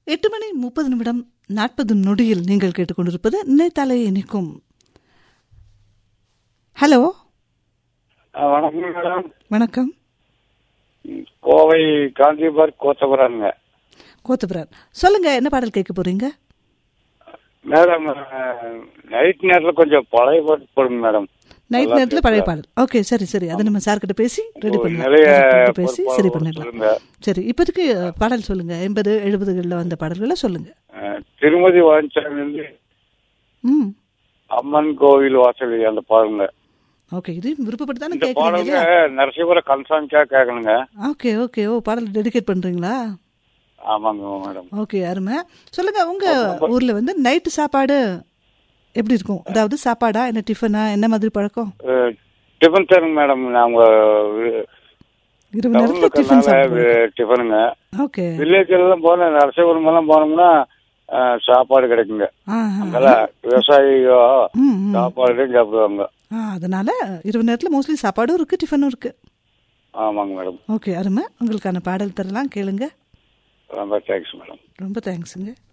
எட்டு மணி முப்பது நிமிடம் நாற்பது நொடியில் நீங்கள் கேட்டுக்கொண்டிருப்பது நினைத்தாலே இணைக்கும் ஹலோ ஆ, வணக்கம் மேடம் வணக்கம் கோவை காந்திபார் கோத்தபுராங்க கோத்தபுரான் சொல்லுங்க என்ன பாடல் கேட்க போறீங்க மேடம் நைட் நேரத்தில் கொஞ்சம் பழைய பாட்டு போடுங்க மேடம் நைட் நல்லா நேரத்தில் பழைய கேட்கலாம். பாடல் ஓகே சரி சரி அதை நம்ம சார் கிட்ட பேசி ரெடி ஒரு பண்ணலாம் நிறைய director கிட்ட பேசி சரி பொறுப்பாளர் பண்ணிடலாம் சொல்லுங்க. சரி இப்போதைக்கு அஹ், பாடல் சொல்லுங்க எண்பது எழுபதுகளில் வந்த பாடல்களை சொல்லுங்க ஆ, திருமதி வாஞ்சாமிலிருந்து ம் அம்மன் கோவில் வாசல் அந்த பாருங்க ஓகே இது விருப்பப்பட்டு தானே இந்த கேட்குறீங்க பாடலுங்க இல்லையா நரசிபுர கன்சாமிக்கா கேட்கணுங்க ஓகே ஓகே ஓ பாடல் டெடிகேட் பண்றீங்களா ஆமாங்க மேடம் ஓகே அருமை சொல்லுங்க உங்க ஊர்ல வந்து நைட்டு சாப்பாடு எப்படி இருக்கும் அதாவது சாப்பாடா என்ன டிஃபனா என்ன மாதிரி பழக்கம் அஹ், டிஃபன் தருங்க மேடம் நாங்க இரவு டவுன்ல நேரத்தில் டிஃபன் இருக்கறனால சாப்பிடுவோம் டிஃபனுங்க ஓகே வில்லேஜ் எல்லாம் போன நரசிபுரம் எல்லாம் போனோம்னா அஹ், சாப்பாடு கிடைக்குங்க ஆஹா. அங்கெல்லாம் விவசாயியோ ம், ம். சாப்பாடு சாப்பிடுவாங்க ஆ அதனால இரவு நேரத்தில் மோஸ்ட்லி சாப்பாடும் இருக்கு டிஃபனும் இருக்கு ஆமாங்க மேடம் ஓகே அருமை உங்களுக்கான பாடல் தரலாம் கேளுங்க ரொம்ப தேங்க்ஸ் மேடம் ரொம்ப தேங்க்ஸுங்க